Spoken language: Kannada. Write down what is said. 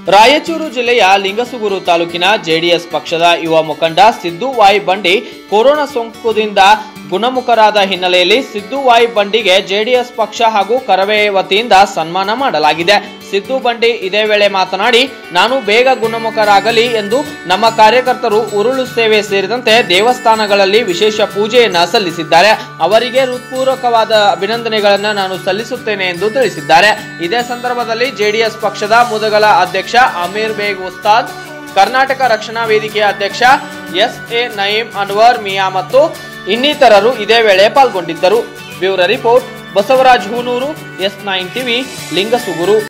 ರಾಯಚೂರು ಜಿಲ್ಲೆಯ ಲಿಂಗಸುಗೂರು ತಾಲೂಕಿನ ಜೆಡಿಎಸ್ ಪಕ್ಷದ ಯುವ ಮುಖಂಡ ಸಿದ್ದು ವಾಯ್ ಬಂಡಿ ಕೊರೋನಾ ಸೋಂಕುದಿಂದ ಗುಣಮುಖರಾದ ಹಿನ್ನೆಲೆಯಲ್ಲಿ ಸಿದ್ದು ವಾಯ್ ಬಂಡಿಗೆ ಜೆಡಿಎಸ್ ಪಕ್ಷ ಹಾಗೂ ಕರವೇ ವತಿಯಿಂದ ಸನ್ಮಾನ ಮಾಡಲಾಗಿದೆ ಸಿದ್ದು ಬಂಡಿ ಇದೇ ವೇಳೆ ಮಾತನಾಡಿ ನಾನು ಬೇಗ ಗುಣಮುಖರಾಗಲಿ ಎಂದು ನಮ್ಮ ಕಾರ್ಯಕರ್ತರು ಉರುಳು ಸೇವೆ ಸೇರಿದಂತೆ ದೇವಸ್ಥಾನಗಳಲ್ಲಿ ವಿಶೇಷ ಪೂಜೆಯನ್ನ ಸಲ್ಲಿಸಿದ್ದಾರೆ ಅವರಿಗೆ ಹೃತ್ಪೂರ್ವಕವಾದ ಅಭಿನಂದನೆಗಳನ್ನ ನಾನು ಸಲ್ಲಿಸುತ್ತೇನೆ ಎಂದು ತಿಳಿಸಿದ್ದಾರೆ ಇದೇ ಸಂದರ್ಭದಲ್ಲಿ ಜೆಡಿಎಸ್ ಪಕ್ಷದ ಮುದಗಲ ಅಧ್ಯಕ್ಷ ಅಮೀರ್ ಬೇಗ್ ಉಸ್ತಾದ್ ಕರ್ನಾಟಕ ರಕ್ಷಣಾ ವೇದಿಕೆಯ ಅಧ್ಯಕ್ಷ ಎಸ್ ಎ ನಯೀಂ ಅನ್ವರ್ ಮಿಯಾ ಮತ್ತು ಇನ್ನಿತರರು ಇದೇ ವೇಳೆ ಪಾಲ್ಗೊಂಡಿದ್ದರು bureau report Basavaraj Hunur S nine TV ಲಿಂಗಸುಗುರು